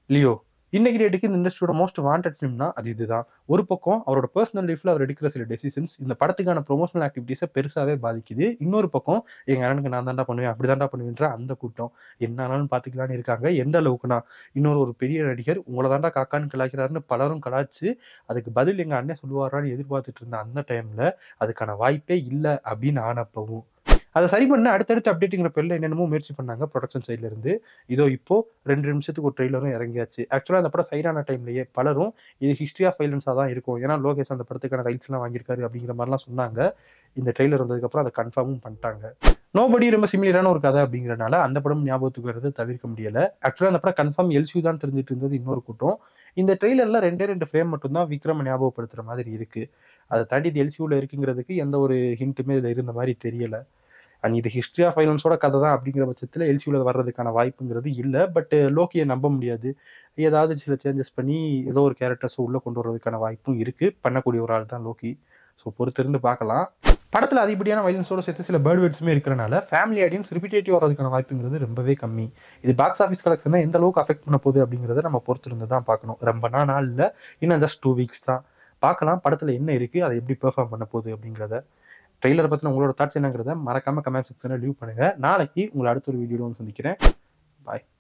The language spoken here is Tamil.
லியோ இன்னைக்கு டேட்டுக்கு இந்த இண்டஸ்ட்ரியோட மோஸ்ட் வாண்டட் ஃபிலிம்னா அது இதுதான் ஒரு பக்கம் அவரோட பர்சனல் லைஃப்ல அவர் எடுக்கிற சில டெசிஷன்ஸ் இந்த படத்துக்கான ப்ரொமோஷனல் ஆக்டிவிட்டீஸை பெருசாவே பாதிக்குது இன்னொரு பக்கம் எங்க அண்ணனுக்கு நான் தாண்டா பண்ணுவேன் அப்படி தாண்டா பண்ணுவேன்ற அந்த கூட்டம் என்ன ஆனாலும் பாத்துக்கலாம்னு இருக்காங்க எந்த அளவுக்குனா இன்னொரு ஒரு பெரிய நடிகர் உங்களை தாண்டா காக்கான்னு கலாய்க்கிறாருன்னு பலரும் கலாய்ச்சு அதுக்கு பதில் எங்க அண்ணன் சொல்லுவாரான்னு எதிர்பார்த்துட்டு இருந்த அந்த டைம்ல அதுக்கான வாய்ப்பே இல்லை அப்படின்னு ஆனப்பவும் அதை சரி பண்ண அடுத்தடுத்த அப்டேட்டுங்கிற பேர்ல என்னென்னமோ முயற்சி பண்ணாங்க ப்ரொடக்ஷன் சைட்ல இருந்து இதோ இப்போ ரெண்டு நிமிஷத்துக்கு ஒரு ட்ரெய்லரும் இறங்கியாச்சு ஆக்சுவலாக அந்த படம் சைடான டைம்லயே பலரும் இது ஹிஸ்ட்ரி ஆஃப் வைலன்ஸாக தான் இருக்கும் ஏன்னா லோகேஷ் அந்த படத்துக்கான ரைட்ஸ்லாம் வாங்கியிருக்காரு அப்படிங்கிற மாதிரிலாம் சொன்னாங்க இந்த ட்ரெய்லர் வந்ததுக்கப்புறம் அதை கன்ஃபார்மும் பண்ணிட்டாங்க நோபடி ரொம்ப சிமிலரான ஒரு கதை அப்படிங்கிறனால அந்த படம் ஞாபகத்துக்கு வரது தவிர்க்க முடியல ஆக்சுவலாக அந்த படம் கன்ஃபார்ம் எல்சியூ தான் தெரிஞ்சுட்டு இருந்தது இன்னொரு கூட்டம் இந்த ட்ரெய்லர்ல ரெண்டே ரெண்டு ஃப்ரேம் மட்டும்தான் விக்ரம் ஞாபகப்படுத்துற மாதிரி இருக்கு அதை தாண்டி இது எல்சியூல இருக்குங்கிறதுக்கு எந்த ஒரு ஹிண்ட்டுமே இதில் இருந்த மாதிரி தெரியல அண்ட் இது ஹிஸ்ட்ரி ஆஃப் வைலன்ஸோட கதை தான் அப்படிங்கிற பட்சத்தில் எல்சியூல வர்றதுக்கான வாய்ப்புங்கிறது இல்லை பட் லோக்கியை நம்ப முடியாது ஏதாவது சில சேஞ்சஸ் பண்ணி ஏதோ ஒரு கேரக்டர்ஸை உள்ளே கொண்டு வர்றதுக்கான வாய்ப்பும் இருக்குது பண்ணக்கூடிய ஒரு ஆள் தான் லோக்கி ஸோ பொறுத்திருந்து பார்க்கலாம் படத்தில் அதிகப்படியான வைலன்ஸோட சேர்த்து சில பேர்ட் வேர்ட்ஸுமே இருக்கிறனால ஃபேமிலி ஆடியன்ஸ் ரிப்பீட்டேட்டிவ் வர்றதுக்கான வாய்ப்புங்கிறது ரொம்பவே கம்மி இது பாக்ஸ் ஆஃபீஸ் கலெக்ஷனை எந்த அளவுக்கு அஃபெக்ட் பண்ண போகுது அப்படிங்கிறத நம்ம பொறுத்திருந்து தான் பார்க்கணும் ரொம்ப நாள் நாள் இல்லை இன்னும் ஜஸ்ட் டூ வீக்ஸ் தான் பார்க்கலாம் படத்தில் என்ன இருக்குது அதை எப்படி பெர்ஃபார்ம் பண்ண போகுது அப்படிங்கிறத ட்ரெய்லரை பற்றின உங்களோட தாட்ஸ் என்னங்கிறத மறக்காம கமெண்ட் செக்ஷனில் லீவ் பண்ணுங்க நாளைக்கு உங்களை அடுத்த ஒரு வீடியோட வந்து சந்திக்கிறேன் பாய்